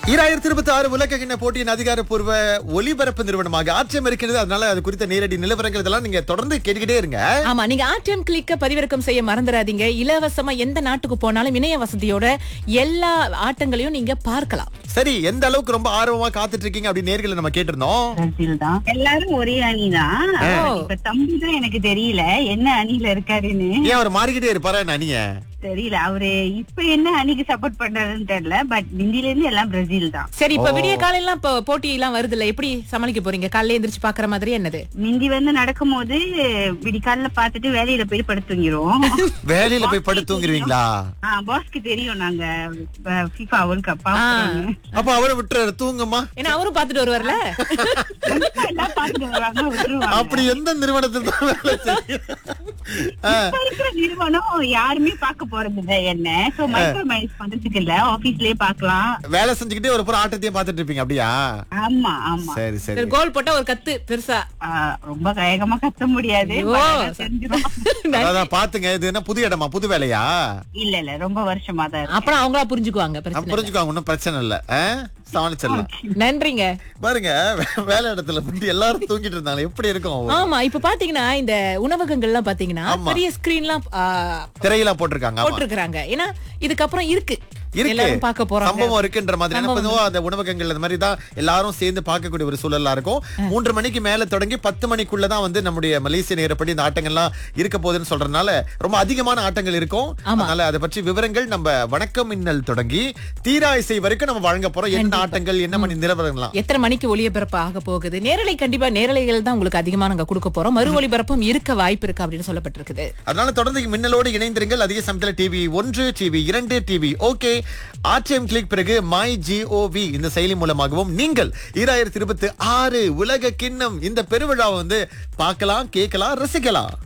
ஈராயிரத்தி இருபத்தி ஆறு உலக கிண்ண போட்டியின் அதிகாரப்பூர்வ ஒலிபரப்பு நிறுவனமாக ஆட்சியம் இருக்கிறது அதனால அது குறித்த நேரடி நிலவரங்கள் இதெல்லாம் நீங்க தொடர்ந்து கேட்டுக்கிட்டே இருங்க ஆமா நீங்க ஆர்டிஎம் கிளிக்க பதிவிறக்கம் செய்ய மறந்துடாதீங்க இலவசமா எந்த நாட்டுக்கு போனாலும் இணைய வசதியோட எல்லா ஆட்டங்களையும் நீங்க பார்க்கலாம் சரி எந்த அளவுக்கு ரொம்ப ஆர்வமா காத்துட்டு இருக்கீங்க அப்படி நேர்களை நம்ம கேட்டிருந்தோம் பிரேசில் தான் எல்லாரும் ஒரே அணிதான் இப்ப தம்பி தான் எனக்கு தெரியல என்ன அணியில இருக்காருன்னு ஏன் அவர் மாறிக்கிட்டே இருப்பாரா என்ன அணிய தெரியல அவரு இப்ப என்ன அணிக்கு சப்போர்ட் பண்றாருன்னு தெரியல பட் இந்தியில இருந்து எல்லாம் பிரேசில் தான் சரி இப்ப ஓ. விடிய காலையெல்லாம் இப்போ போட்டி எல்லாம் வருதுல்ல எப்படி சமாளிக்க போறீங்க காலையில எந்திரிச்சு பாக்குற மாதிரி என்னது மிந்தி வந்து நடக்கும்போது விடிக்கால பாத்துட்டு வேலையில போய் படுத்து தூங்கிரும் வேலையில போய் படுத்து தூங்கிருவீங்களா பாஸ்க்கு தெரியும் நாங்க ஃபிஃபா வேர்ல்ட் கப் அப்ப அவரை விட்டுறாரு தூங்கம்மா ஏன்னா அவரும் பாத்துட்டு வருவார்ல எல்லாம் பாத்துட்டு வருவாங்க விட்டுருவாங்க அப்படி எந்த நிறுவனத்தில் தான் வேலை செய்யும்? ஆ, இப்ப இருக்கிற நிறுவனம் யாருமே பார்க்க போறது இல்ல என்ன சோ மைக்ரோ மைனஸ் பண்றதுக்கு இல்ல ஆபீஸ்லயே பாக்கலாம் வேலை செஞ்சுக்கிட்டே ஒரு புறம் ஆட்டத்தையும் பார்த்துட்டு இருப்பீங்க அப்படியா ஆமா ஆமா சரி சரி கோல் போட்டா ஒரு கத்து பெருசா ஆ, ரொம்ப வேகமா கத்த முடியாது ஐயோ. but ஆனா தெரிஞ்சிரும். அதான் பாத்துங்க இது என்ன புது இடமா புது வேலையா இல்ல இல்ல ரொம்ப வருஷமா தான் இருக்கு. அப்புறம் அவங்களா புரிஞ்சுக்குவாங்க அப்ப பிரச்சனை இல்ல. புரிஞ்சுக்கோங்க ஒன்னும் பிரச்சனை இல்ல ஆ? சமாளிச்சிடலாம் நன்றிங்க பாருங்க வே- வேலை இடத்துல வந்து எல்லாரும் தூங்கிட்டு இருந்தாங்க எப்படி இருக்கும் ஆமா இப்ப பாத்தீங்கன்னா இந்த உணவகங்கள்லாம் பாத்தீங்கன்னா ஆமா. பெரிய ஸ்கிரீன்லாம் திரையெல்லாம் போட்டிருக்காங்க ஆமா போட்டிருக்காங்க ஏன்னா இதுக்கப்புறம் இருக்கு இருக்கு எல்லாரும் பார்க்க போறாங்க சம்பவம் இருக்குன்ற மாதிரி சம்பவம் நினைப்பதோ அந்த உணவகங்கள் அந்த மாதிரி தான் எல்லாரும் சேர்ந்து பார்க்கக்கூடிய ஒரு சூழலா இருக்கும் மூன்று மணிக்கு மேல தொடங்கி பத்து மணிக்குள்ள தான் வந்து நம்முடைய மலேசிய நேரப்படி இந்த ஆட்டங்கள்லாம் இருக்க போகுதுன்னு சொல்றதுனால ரொம்ப அதிகமான ஆட்டங்கள் இருக்கும் ஆமா. அதனால அதை பற்றி விவரங்கள் நம்ம வணக்கம் மின்னல் தொடங்கி தீரா இசை வரைக்கும் நம்ம வழங்க போறோம் என்ன ஆட்டங்கள் என்ன மணி நிலவரங்களாம் எத்தனை மணிக்கு ஒளிபரப்பு ஆக போகுது நேரலை கண்டிப்பா நேரலைகள் தான் உங்களுக்கு அதிகமா நாங்க கொடுக்க போறோம் மறு ஒளிபரப்பும் இருக்க வாய்ப்பு இருக்கு அப்படின்னு சொல்லப்பட்டிருக்குது அதனால தொடர்ந்து மின்னலோடு இணைந்திருங்கள் அதிக சமயத்தில் டிவி ஒன்று டிவி இரண்டு டிவி ஓகே ஆர்டிஎம் கிளிக் பிறகு மை ஜிஓவி இந்த செயலி மூலமாகவும் நீங்கள் ஈராயிரத்தி இருபத்தி ஆறு உலக கிண்ணம் இந்த பெருவிழாவை வந்து பார்க்கலாம் கேட்கலாம் ரசிக்கலாம்